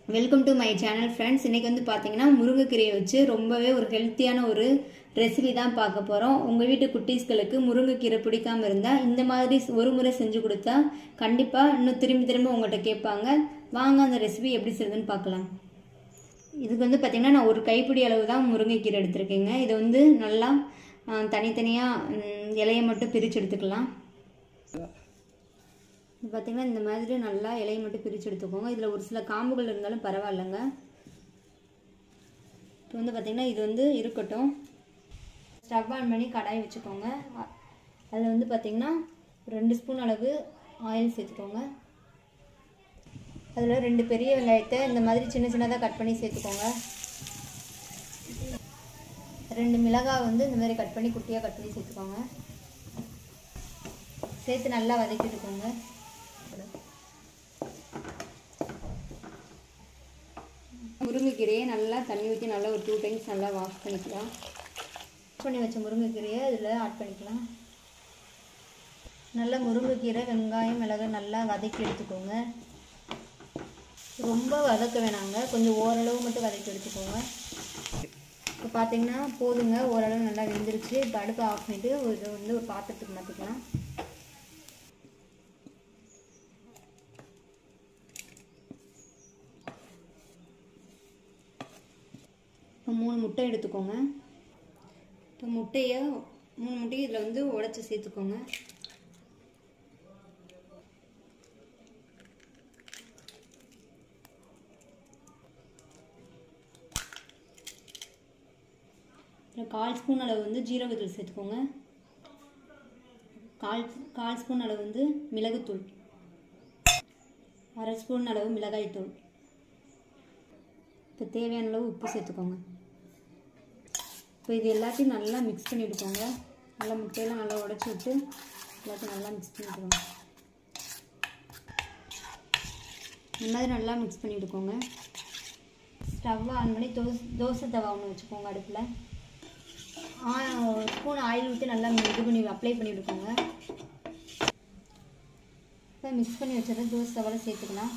welcome to my channel friends இன்னைக்கு வந்து பார்த்தீங்கன்னா முருங்கைக்கீரையை வச்சு ரொம்பவே ஒரு ஹெல்த்தியான ஒரு ரெசிபி தான் பார்க்க போகிறோம் உங்கள் வீட்டு குட்டீஸ்களுக்கு முருங்கைக்கீரை பிடிக்காம இருந்தால் இந்த மாதிரி ஒரு முறை செஞ்சு கொடுத்தா கண்டிப்பாக இன்னும் திரும்பி திரும்ப உங்கள்கிட்ட கேட்பாங்க வாங்க அந்த ரெசிபி எப்படி செய்யுதுன்னு பார்க்கலாம் இதுக்கு வந்து பார்த்திங்கன்னா நான் ஒரு கைப்பிடி அளவு தான் முருங்கைக்கீரை எடுத்திருக்கேங்க இதை வந்து நல்லா தனித்தனியாக இலையை மட்டும் பிரித்து எடுத்துக்கலாம் இது பார்த்திங்கன்னா இந்த மாதிரி நல்லா இலையை மட்டும் பிரித்து எடுத்துக்கோங்க இதில் ஒரு சில காம்புகள் இருந்தாலும் பரவாயில்லைங்க இப்போ வந்து பார்த்திங்கன்னா இது வந்து இருக்கட்டும் ஸ்டவ் ஆன் பண்ணி கடாய் வச்சுக்கோங்க அ- அதில் வந்து பார்த்திங்கன்னா ரெண்டு ஸ்பூன் அளவு ஆயில் சேர்த்துக்கோங்க அதில் ரெண்டு பெரிய வெங்காயத்தை இந்த மாதிரி சின்ன சின்னதாக கட் பண்ணி சேர்த்துக்கோங்க ரெண்டு மிளகாய் வந்து இந்த மாதிரி கட் பண்ணி குட்டியாக கட் பண்ணி சேர்த்துக்கோங்க சேர்த்து நல்லா வதக்கிட்டுக்கோங்க முருங்கைக்கீரையை நல்லா தண்ணி ஊற்றி நல்லா ஒரு டூ டைம்ஸ் நல்லா வாஷ் பண்ணிக்கலாம் வாஷ் பண்ணி வச்ச முருங்கைக்கீரையை இதில் ஆட் பண்ணிக்கலாம் நல்லா முருங்கைக்கீரை வெங்காயம் மிளகு நல்லா வதக்கி எடுத்துக்கோங்க ரொம்ப வதக்க வேணாங்க கொஞ்சம் ஓரளவு மட்டும் வதக்கி எடுத்துக்கோங்க இப்போ பார்த்தீங்கன்னா போதுங்க ஓரளவு நல்லா வெந்துருச்சு இப்போ அடுப்பை ஆஃப் பண்ணிவிட்டு இதை வந்து ஒரு பாத்திரத்துக்கு மாற்றிக்கலாம் இப்போ மூணு முட்டை எடுத்துக்கோங்க இப்போ முட்டையை மூணு முட்டையை இதில் வந்து உடச்சி சேர்த்துக்கோங்க அப்புறம் கால் ஸ்பூன் அளவு வந்து ஜீரகத்தூள் சேர்த்துக்கோங்க கால் கால் ஸ்பூன் அளவு வந்து மிளகுத்தூள் அரை ஸ்பூன் அளவு மிளகாய்த்தூள் இப்போ தேவையான அளவு உப்பு சேர்த்துக்கோங்க இப்போ இது எல்லாத்தையும் நல்லா மிக்ஸ் பண்ணி விட்டுக்கோங்க நல்லா முட்டையெல்லாம் நல்லா உடச்சி விட்டு எல்லாத்தையும் நல்லா மிக்ஸ் பண்ணி விட்டுக்கோங்க இந்த மாதிரி நல்லா மிக்ஸ் பண்ணி விட்டுக்கோங்க ஸ்டவ் ஆன் பண்ணி தோசை தோசை தவா ஒன்று வச்சுக்கோங்க அடுப்பில் ஆ ஒரு ஸ்பூன் ஆயில் ஊற்றி நல்லா இது பண்ணி அப்ளை பண்ணி விட்டுக்கோங்க இப்போ மிக்ஸ் பண்ணி வச்சதை தோசை தவாவில் சேர்த்துக்கலாம்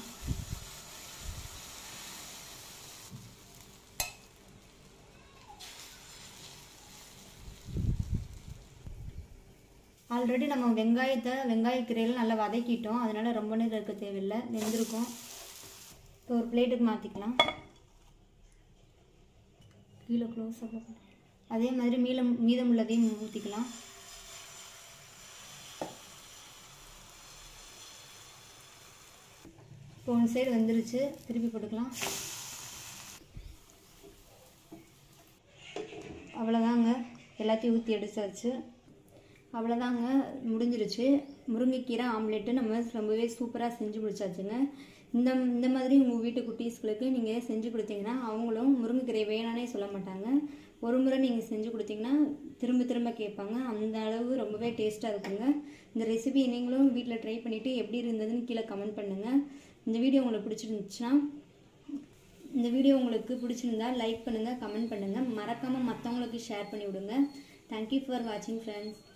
ஆல்ரெடி நம்ம வெங்காயத்தை வெங்காயக்கீரையில் நல்லா வதக்கிட்டோம் அதனால் ரொம்ப நேரம் இருக்க தேவையில்லை வெந்திருக்கும் இப்போ ஒரு பிளேட்டுக்கு மாற்றிக்கலாம் கீழே க்ளோஸ் அப் அதே மாதிரி மீதம் மீதம் உள்ளதையும் ஊற்றிக்கலாம் இப்போ ஒன் சைடு வந்துருச்சு திருப்பி போட்டுக்கலாம் அவ்வளோதாங்க எல்லாத்தையும் ஊற்றி எடுத்தாச்சு அவ்வளோதாங்க முடிஞ்சிருச்சு முருங்கைக்கீரை ஆம்லெட்டு நம்ம ரொம்பவே சூப்பராக செஞ்சு முடிச்சாச்சுங்க இந்த இந்த மாதிரி உங்கள் வீட்டு குட்டீஸ்களுக்கு நீங்கள் செஞ்சு கொடுத்தீங்கன்னா அவங்களும் முருங்கைக்கீரை வேணானே சொல்ல மாட்டாங்க ஒரு முறை நீங்கள் செஞ்சு கொடுத்தீங்கன்னா திரும்ப திரும்ப கேட்பாங்க அந்த அளவு ரொம்பவே டேஸ்ட்டாக இருக்குங்க இந்த ரெசிபி நீங்களும் வீட்டில் ட்ரை பண்ணிவிட்டு எப்படி இருந்ததுன்னு கீழே கமெண்ட் பண்ணுங்கள் இந்த வீடியோ உங்களுக்கு பிடிச்சிருந்துச்சுன்னா இந்த வீடியோ உங்களுக்கு பிடிச்சிருந்தா லைக் பண்ணுங்கள் கமெண்ட் பண்ணுங்கள் மறக்காமல் மற்றவங்களுக்கு ஷேர் பண்ணி விடுங்க தேங்க்யூ ஃபார் வாட்சிங் ஃப்ரெண்ட்ஸ்